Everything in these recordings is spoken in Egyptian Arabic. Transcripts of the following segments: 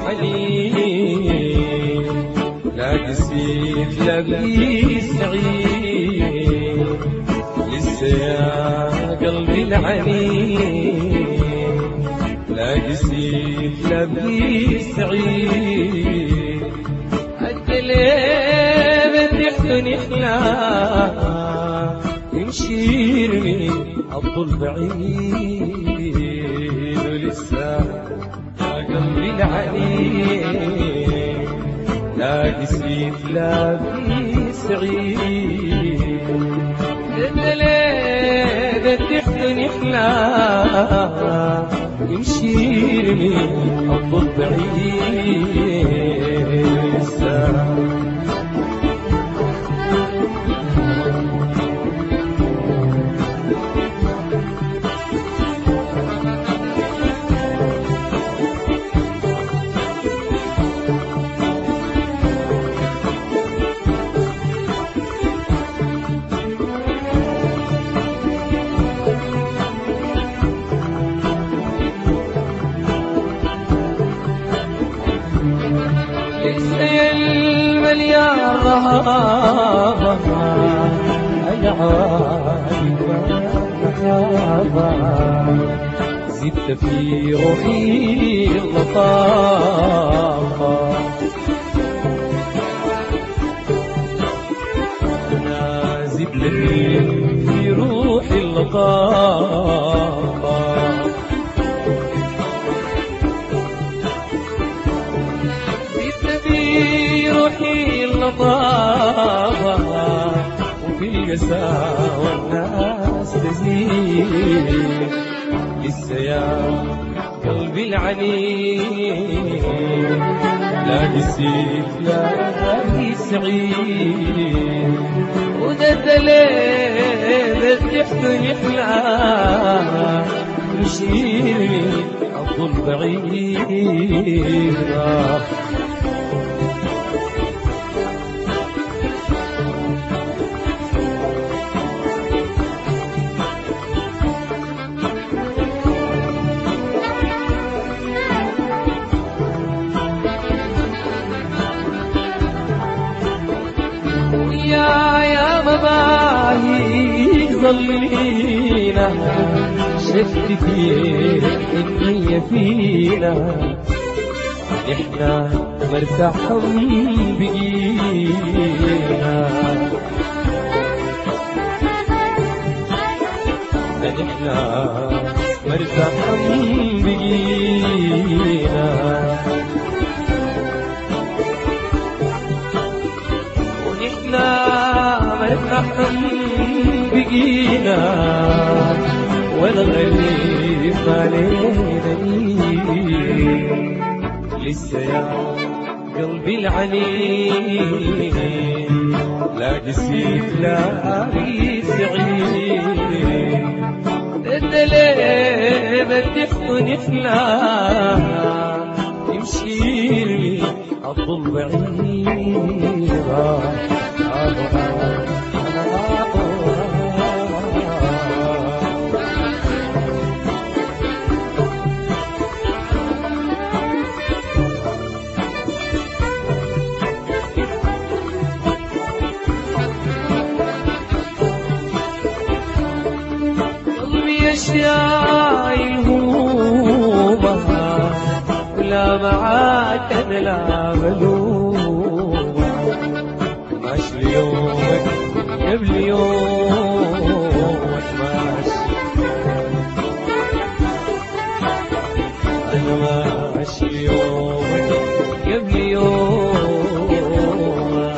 العنين لا سيف لا سعيد لسه يا قلبي العنين لا سيف لا سعيد الدليل بيحزن يخلع يمشي يرمي الظل بعيد ولسه قلبي العنيد لا سيف لا في سعيد الليلة تحزن يخلع يمشي يرمي الظل بعيد لسه لسه المليار رهابة أنا عارفة زدت في روحي اللطافة أنا زدت في روحي اللطافة زدت في روحي اللطافة وفي القساوة الناس تزيد لسه يا قلبي العنيد لا نسيت لا سعيد وده دليل تحزن يحلى مشيني أظن بعيد يا يا مباهي ظلينا شفت فيه النية فينا احنا مرتاح بقينا احنا مرتاح بقينا ونحنا مرتاح بقينا ولا غريب علينا لسه يا قلبي العنيد لا قسيت لا سعيد الدليل بتحضن يخلع يمشي لي الظل بعيد قلبي اشياء الهمومة ولا معاك انا لا ملومة ماشي يومك قبل يومك ماشي انا ماشي يومك قبل يومك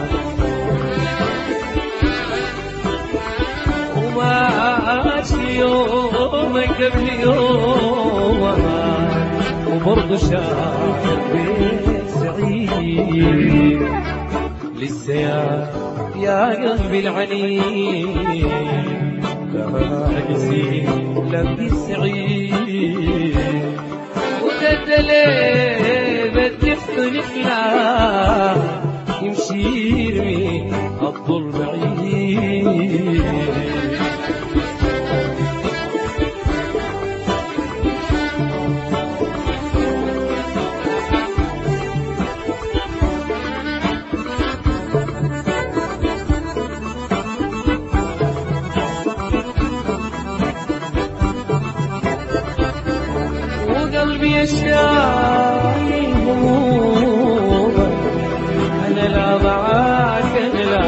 وماشي يومك قبل يومك وبرضه شاعر سعيد لسه يا يا قلبي العنيد لا عجزي لا سعيد وتدلي بتحسن يخلع يمشي يرمي الظل بعيد يا شايل همومك أنا لا معاك أنا لا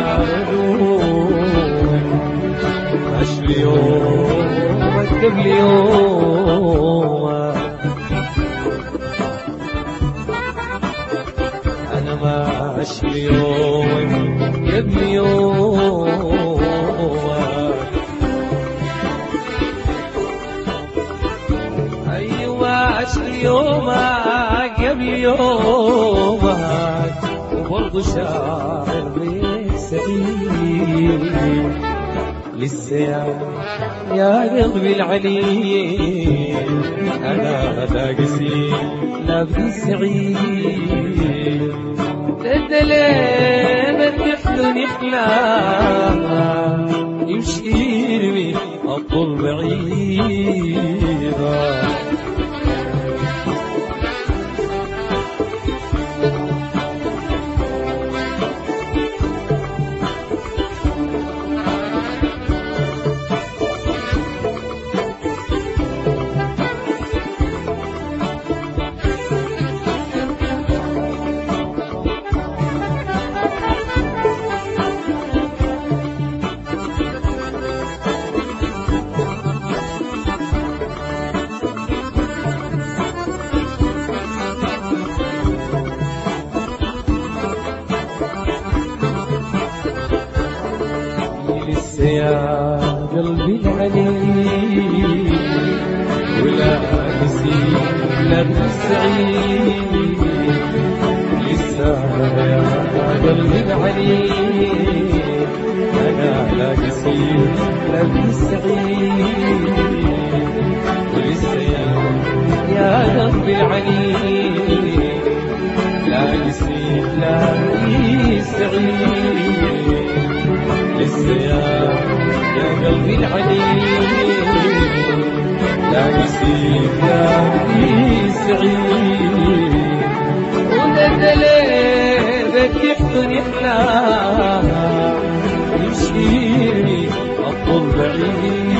بدومك عش يومك قبل يومك أنا ماشي يومك قبل يومك أيوة عشر يومك قبل يومك وبرضه شاعر بيك سعيد لسه يا يا قلبي العليل أنا لاقسي لابد سعيد تدلين تحلن يحلاها يمشي يرمي الطول بعيدا لسه يا قلبي العليل ولا نسيت لا تسعيد لسه يا قلبي العليل انا لا نسيت لا تسعيد ولسه يا يا قلبي العليل لا نسيت لا تسعيد لسه يا يا قلبي العليل لا نسيت لا سعيد ونزلت يحضن يحلاها يشيرني الطول بعيد